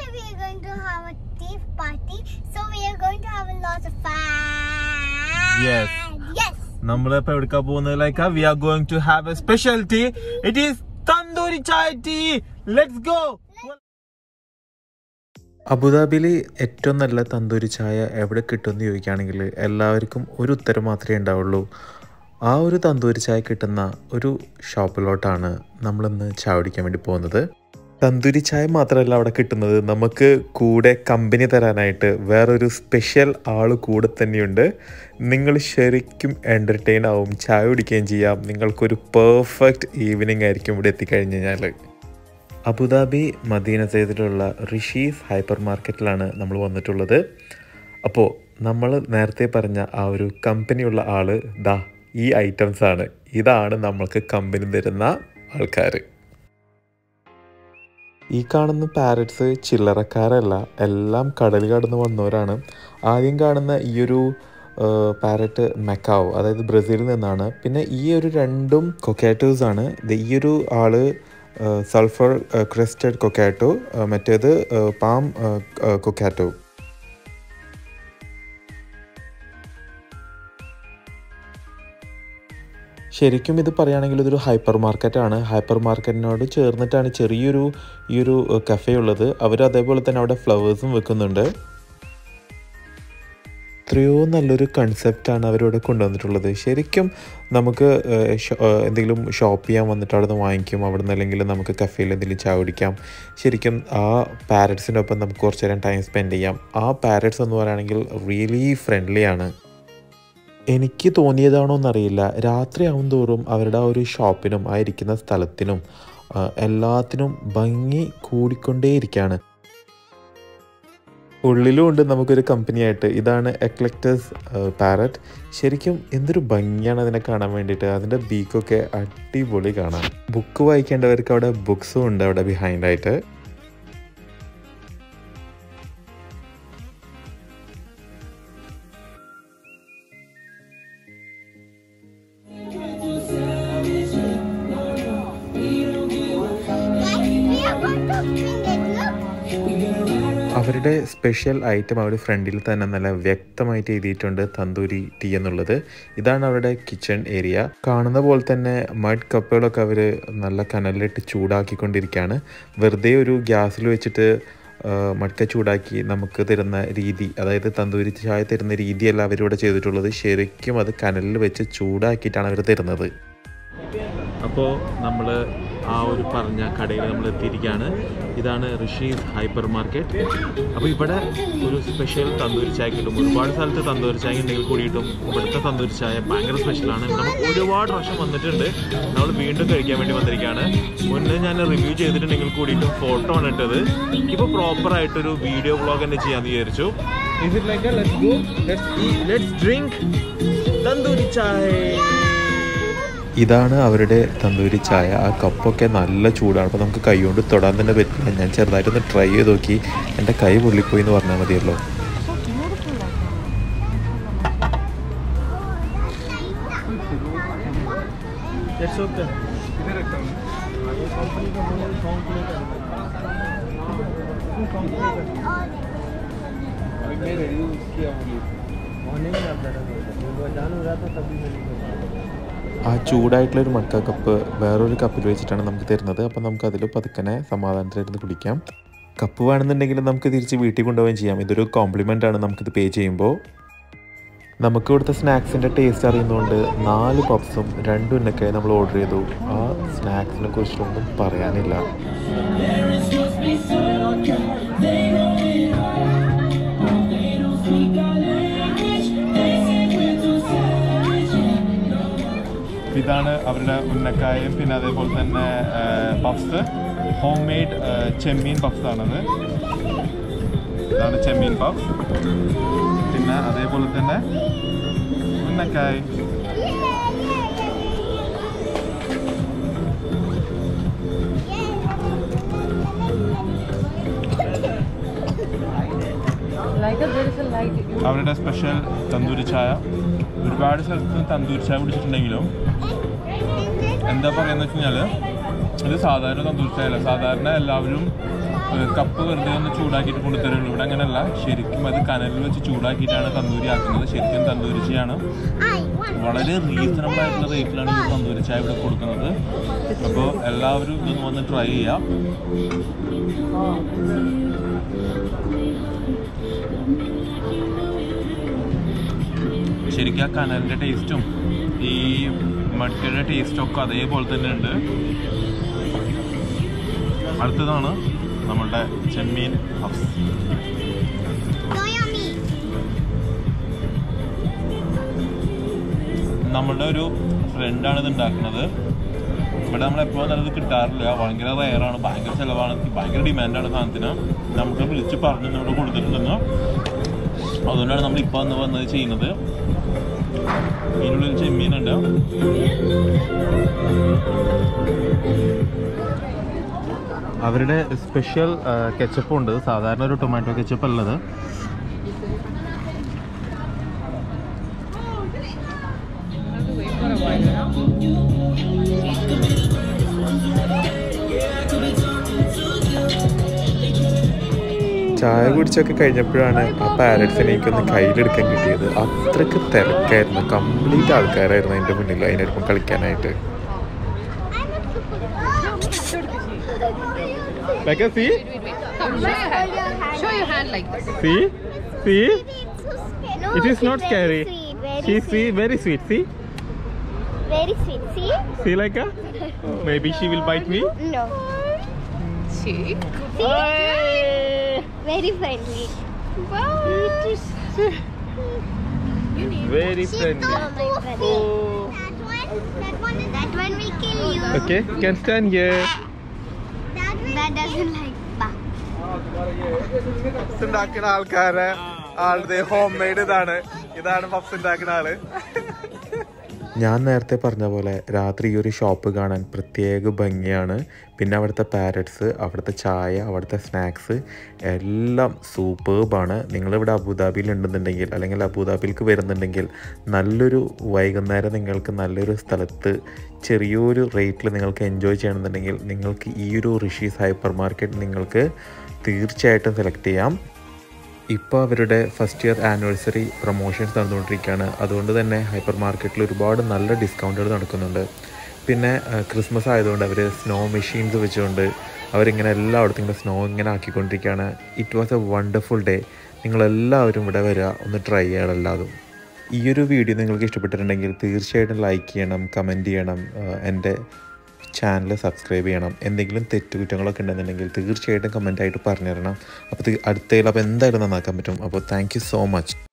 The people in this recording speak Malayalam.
we are going to have a tea party. So we are going to have a lot of fun. Yes. Yes. നമ്മളിപ്പോ എവിടേക്കാ പോകുന്നത് like we are going to have a special tea it is tandoori chai tea let's go അബുദാബിയിൽ ഏറ്റവും നല്ല തന്തൂരി ചായ എവിടെ കിട്ടുമെന്ന് ചോദിക്കുകയാണെങ്കിൽ എല്ലാവർക്കും ഒരു ഉത്തരം മാത്രമേ ഉണ്ടാവുള്ളൂ ആ ഒരു തന്തൂരി ചായ കിട്ടുന്ന ഒരു ഷോപ്പിലോട്ടാണ് നമ്മളിന്ന് ചായ കുടിക്കാൻ വേണ്ടി പോകുന്നത് തന്തൂരി ചായ മാത്രമല്ല അവിടെ കിട്ടുന്നത് നമുക്ക് കൂടെ കമ്പനി തരാനായിട്ട് വേറൊരു സ്പെഷ്യൽ ആൾ കൂടെ തന്നെയുണ്ട് നിങ്ങൾ ശരിക്കും എൻ്റർടൈൻ ആവും ചായ കുടിക്കുകയും ചെയ്യാം നിങ്ങൾക്കൊരു പെർഫെക്റ്റ് ഈവനിങ് ആയിരിക്കും ഇവിടെ എത്തിക്കഴിഞ്ഞ് കഴിഞ്ഞാൽ അബുദാബി മദീന സൈദിലുള്ള ഋഷീസ് ഹൈപ്പർ മാർക്കറ്റിലാണ് നമ്മൾ വന്നിട്ടുള്ളത് അപ്പോൾ നമ്മൾ നേരത്തെ പറഞ്ഞ ആ ഒരു കമ്പനിയുള്ള ആള് ദാ ഈ ഐറ്റംസ് ആണ് ഇതാണ് നമ്മൾക്ക് കമ്പനി തരുന്ന ആൾക്കാർ ഈ കാണുന്ന പാരറ്റ്സ് ചില്ലറക്കാരല്ല എല്ലാം കടൽ കടന്ന് വന്നവരാണ് ആദ്യം കാണുന്ന ഈ ഒരു പാരറ്റ് മെക്കാവ് അതായത് ബ്രസീലിൽ നിന്നാണ് പിന്നെ ഈ ഒരു രണ്ടും കൊക്കാറ്റോസ് ആണ് ഇത് ഈ ഒരു ആള് സൾഫർ ക്രിസ്റ്റഡ് കൊക്കാറ്റോ മറ്റേത് പാം കൊക്കാറ്റോ ശരിക്കും ഇത് പറയുകയാണെങ്കിൽ ഇതൊരു ഹൈപ്പർ മാർക്കറ്റാണ് ഹൈപ്പർ മാർക്കറ്റിനോട് ചേർന്നിട്ടാണ് ചെറിയൊരു ഈ ഒരു കഫേ ഉള്ളത് അവർ അതേപോലെ തന്നെ അവിടെ ഫ്ലവേഴ്സും വെക്കുന്നുണ്ട് എത്രയോ നല്ലൊരു കൺസെപ്റ്റാണ് അവരിവിടെ കൊണ്ടുവന്നിട്ടുള്ളത് ശരിക്കും നമുക്ക് ഏഹ്, ഷോ- ഏഹ്, എന്തെങ്കിലും ഷോപ്പ് ചെയ്യാൻ വന്നിട്ട് അവിടെ നിന്ന് വാങ്ങിക്കും അവിടെ നിന്ന് അല്ലെങ്കിൽ നമുക്ക് കഫേയിൽ എന്തെങ്കിലും ചായ കുടിക്കാം ശരിക്കും ആ പാരറ്റ്സിനൊപ്പം നമുക്ക് കുറച്ച് നേരം ടൈം സ്പെൻഡ് ചെയ്യാം ആ പാരറ്റ്സ് എന്ന് പറയുകയാണെങ്കിൽ റിയലി ഫ്രണ്ട്ലി ആണ് എനിക്ക് തോന്നിയതാണോ എന്നറിയില്ല രാത്രിയാവും തോറും അവരുടെ ആ ഒരു ഷോപ്പിനും ആ ഇരിക്കുന്ന സ്ഥലത്തിനും ആ, എല്ലാത്തിനും ഭംഗി കൂടിക്കൊണ്ടേയിരിക്കുകയാണ് ഉള്ളിലും ഉണ്ട് നമുക്കൊരു കമ്പനിയായിട്ട് ഇതാണ് എക്ലക്ടസ് പാരറ്റ് ശരിക്കും എന്തൊരു ഭംഗിയാണ് അതിനെ കാണാൻ വേണ്ടിയിട്ട് അതിൻ്റെ ബീക്കൊക്കെ അടിപൊളി കാണാം ബുക്ക് വായിക്കേണ്ടവർക്ക് അവിടെ ബുക്സും ഉണ്ട് അവിടെ ബിഹൈൻഡായിട്ട് Guys, we are going to drink it. Look. അവരുടെ സ്പെഷ്യൽ ഐറ്റം അവർ ഫ്രണ്ടിൽ തന്നെ നല്ല വ്യക്തമായിട്ട് എഴുതിയിട്ടുണ്ട് തന്തൂരി ടീ എന്നുള്ളത് ഇതാണ് അവരുടെ കിച്ചൺ ഏരിയ കാണുന്ന പോലെ തന്നെ മഡ് കപ്പുകളൊക്കെ അവർ നല്ല കനലിലിട്ട് ചൂടാക്കിക്കൊണ്ടിരിക്കുകയാണ് വെറുതെ ഒരു ഗ്യാസിൽ വെച്ചിട്ട് ആ, മഡ്ക ചൂടാക്കി നമുക്ക് തരുന്ന രീതി അതായത് തന്തൂരി ചായ തരുന്ന രീതിയല്ല അവരിവിടെ ചെയ്തിട്ടുള്ളത് ശരിക്കും അത് കനലിൽ വെച്ച് ചൂടാക്കിയിട്ടാണ് അവർ തരുന്നത് അപ്പോൾ നമ്മൾ ആ ഒരു പറഞ്ഞ കടയിൽ നമ്മൾ എത്തിയിരിക്കുകയാണ് ഇതാണ് ഋഷീസ് ഹൈപ്പർ മാർക്കറ്റ് അപ്പോൾ ഇവിടെ ഒരു സ്പെഷ്യൽ തന്തൂരി ചായ കിട്ടും ഒരുപാട് സ്ഥലത്ത് തന്തൂരി ചായ ഉണ്ടെങ്കിൽ കൂടിയിട്ടും ഇവിടുത്തെ തന്തൂരി ചായ ഭയങ്കര സ്പെഷ്യലാണ് നമ്മൾ ഒരുപാട് പ്രാവശ്യം വന്നിട്ടുണ്ട് നമ്മൾ വീണ്ടും കഴിക്കാൻ വേണ്ടി വന്നിരിക്കുകയാണ് മുന്നേ ഞാൻ റിവ്യൂ ചെയ്തിട്ടുണ്ടെങ്കിൽ കൂടിയിട്ടും ഫോട്ടോ ആണ് ഇട്ടത് ഇപ്പോൾ പ്രോപ്പറായിട്ടൊരു വീഡിയോ വ്ളോഗ് തന്നെ ചെയ്യാമെന്ന് വിചാരിച്ചു Is it like that? Let's go. Let's eat. Let's drink tandoori ചായ ഇതാണ് അവരുടെ തന്തൂരി ചായ ആ കപ്പൊക്കെ നല്ല ചൂടാണ് അപ്പോൾ നമുക്ക് കൈ കൊണ്ട് തൊടാൻ തന്നെ പറ്റില്ല ഞാൻ ചെറുതായിട്ടൊന്ന് ട്രൈ ചെയ്ത് നോക്കി എൻ്റെ കൈ പൊള്ളിപ്പോയി എന്ന് പറഞ്ഞാൽ മതിയല്ലോ ആ ചൂടായിട്ടുള്ള ഒരു മഡ്ക കപ്പ് വേറൊരു കപ്പിൽ വെച്ചിട്ടാണ് നമുക്ക് തരുന്നത് അപ്പം നമുക്ക് അതിൽ പതുക്കനെ സമാധാനത്തിലിരുന്ന് കുടിക്കാം കപ്പ് വേണമെന്നുണ്ടെങ്കിൽ നമുക്ക് തിരിച്ച് വീട്ടിൽ കൊണ്ടുപോവുകയും ചെയ്യാം ഇതൊരു കോംപ്ലിമെൻ്റ് ആണ് നമുക്കിത് പേ ചെയ്യുമ്പോൾ നമുക്ക് ഇവിടുത്തെ സ്നാക്സിൻ്റെ ടേസ്റ്റ് അറിയുന്നതുകൊണ്ട് നാല് പപ്സും രണ്ട് ഉന്നക്കായി നമ്മൾ ഓർഡർ ചെയ്തു ആ സ്നാക്സിനെ കുറിച്ചൊന്നും പറയാനില്ല ഇതാണ് അവരുടെ ഉന്നക്കായും പിന്നെ അതേപോലെ തന്നെ പഫ്സ് ഹോം മെയ്ഡ് ചെമ്മീൻ പഫ്സ് ആണത് ഇതാണ് ചെമ്മീൻ പഫ് പിന്നെ അതേപോലെ തന്നെ ഉന്നക്കായ് Like a, there is a light. You അവരുടെ സ്പെഷ്യൽ തന്തൂരി ചായ ഒരുപാട് സ്ഥലത്ത് തന്തൂരി ചായ കുടിച്ചിട്ടുണ്ടെങ്കിലും എന്താ പറയുക വെച്ച് കഴിഞ്ഞാൽ ഇത് സാധാരണ തന്തൂരി ചായ അല്ല സാധാരണ എല്ലാവരും കപ്പ് വെറുതെ ഒന്ന് ചൂടാക്കിയിട്ട് കൊണ്ടുതരുള്ളൂ ഇവിടെ അങ്ങനെയല്ല ശരിക്കും അത് കനലിൽ വെച്ച് ചൂടാക്കിയിട്ടാണ് തന്തൂരി ആക്കുന്നത് ശരിക്കും തന്തൂരി ചായയാണ് I want. വളരെ റീസണബിൾ ആയിട്ടുള്ള റേറ്റിലാണ് ഈ തന്തൂരി ചായ ഇവിടെ കൊടുക്കുന്നത് അപ്പോൾ എല്ലാവരും ഇതൊന്ന് വന്ന് ട്രൈ ചെയ്യാം ശരിക്കും ആ കനലിൻ്റെ ടേസ്റ്റും ഈ മടിക്കയുടെ ടേസ്റ്റും ഒക്കെ അതേപോലെ തന്നെ ഉണ്ട് അടുത്തതാണ് നമ്മളുടെ ചെമ്മീൻ ഹബ്സ് So yummy. നമ്മളുടെ ഒരു ഫ്രണ്ടാണ് ഇത് ഉണ്ടാക്കുന്നത് ഇവിടെ നമ്മൾ എപ്പോഴും നല്ലത് കിട്ടാറില്ല ഭയങ്കര റയറാണ് ഭയങ്കര ചിലവാണ് ഭയങ്കര ഡിമാൻഡാണ് സാധനത്തിന് നമുക്ക് വിളിച്ച് പറഞ്ഞ് നമ്മൾ കൊടുത്തിട്ടുണ്ടെന്ന് അതുകൊണ്ടാണ് നമ്മൾ ഇപ്പോൾ വന്ന് വന്നത് ചെയ്യുന്നത് ഇതിനുള്ളിൽ ചെമ്മീനുണ്ട് അവരുടെ സ്പെഷ്യൽ കെച്ചപ്പ് ഉണ്ട് സാധാരണ ഒരു ടൊമാറ്റോ കെച്ചപ്പ് അല്ലത് have to wait for a while now. ചായ കുടിച്ചൊക്കെ കഴിഞ്ഞപ്പോഴാണ് ആ പാരറ്റ്സിനെ എനിക്കൊന്ന് കയ്യിലെടുക്കാൻ കിട്ടിയത് അത്രക്ക് തിരക്കായിരുന്നു കംപ്ലീറ്റ് ആൾക്കാരായിരുന്നു എൻ്റെ മുന്നിൽ അതിനൊപ്പം കളിക്കാനായിട്ട് Wait, wait, wait. Come, show your hand. Show your hand like this. See? See? No, It is she's not very scary. Sweet, very She's sweet. sweet, very sweet. See? Very sweet. See? See like a? Maybe she will bite me. No. Cheek. See? Very friendly. You need. Very She's so goofy. That one, that one, that one will kill you. Okay, you can stand here. That one. That doesn't like back. Puffs ഉണ്ടാക്കുന്ന ആൾക്കാരെ ആളുടെ ഹോം മെയ്ഡ് ഇതാണ് ഇതാണ് പപ്സ് ഉണ്ടാക്കുന്ന ആള് ഞാൻ നേരത്തെ പറഞ്ഞ പോലെ രാത്രി ഈ ഒരു ഷോപ്പ് കാണാൻ പ്രത്യേക ഭംഗിയാണ് പിന്നെ അവിടുത്തെ പാരറ്റ്സ് അവിടുത്തെ ചായ അവിടുത്തെ സ്നാക്സ് എല്ലാം സൂപ്പർബാണ് നിങ്ങളിവിടെ അബുദാബിയിൽ ഉണ്ടെന്നുണ്ടെങ്കിൽ അല്ലെങ്കിൽ അബുദാബിയിലേക്ക് വരുന്നുണ്ടെങ്കിൽ നല്ലൊരു വൈകുന്നേരം നിങ്ങൾക്ക് നല്ലൊരു സ്ഥലത്ത് ചെറിയൊരു റേറ്റിൽ നിങ്ങൾക്ക് എൻജോയ് ചെയ്യണമെന്നുണ്ടെങ്കിൽ നിങ്ങൾക്ക് ഈ ഒരു ഋഷീസ് ഹൈപ്പർ മാർക്കറ്റ് നിങ്ങൾക്ക് തീർച്ചയായിട്ടും സെലക്ട് ചെയ്യാം ഇപ്പോൾ അവരുടെ ഫസ്റ്റ് ഇയർ ആനിവേഴ്സറി പ്രൊമോഷൻസ് നടന്നുകൊണ്ടിരിക്കുകയാണ് അതുകൊണ്ട് തന്നെ ഹൈപ്പർ മാർക്കറ്റിൽ ഒരുപാട് നല്ല ഡിസ്കൗണ്ടുകൾ നടക്കുന്നുണ്ട് പിന്നെ ആ, ക്രിസ്മസ് ആയതുകൊണ്ട് അവർ സ്നോ മെഷീൻസ് വെച്ചുകൊണ്ട് അവരിങ്ങനെ എല്ലായിടത്തും ഇങ്ങനെ സ്നോ ഇങ്ങനെ ആക്കിക്കൊണ്ടിരിക്കുകയാണ് it was a wonderful day നിങ്ങളെല്ലാവരും ഇവിടെ വരിക ഒന്ന് ട്രൈ ചെയ്യണം എല്ലാതും ഈ ഒരു വീഡിയോ നിങ്ങൾക്ക് ഇഷ്ടപ്പെട്ടിട്ടുണ്ടെങ്കിൽ തീർച്ചയായിട്ടും ലൈക്ക് ചെയ്യണം കമൻറ്റ് ചെയ്യണം ആ, എൻ്റെ ചാനൽ സബ്സ്ക്രൈബ് ചെയ്യണം എന്തെങ്കിലും തെറ്റുകുറ്റങ്ങളൊക്കെ ഉണ്ടെന്നുണ്ടെങ്കിൽ തീർച്ചയായിട്ടും കമൻ്റായിട്ട് പറഞ്ഞു തരണം അപ്പോൾ അടുത്തതിൽ അപ്പോൾ എന്തായാലും നന്നാക്കാൻ പറ്റും അപ്പോൾ താങ്ക് യു സോ മച്ച്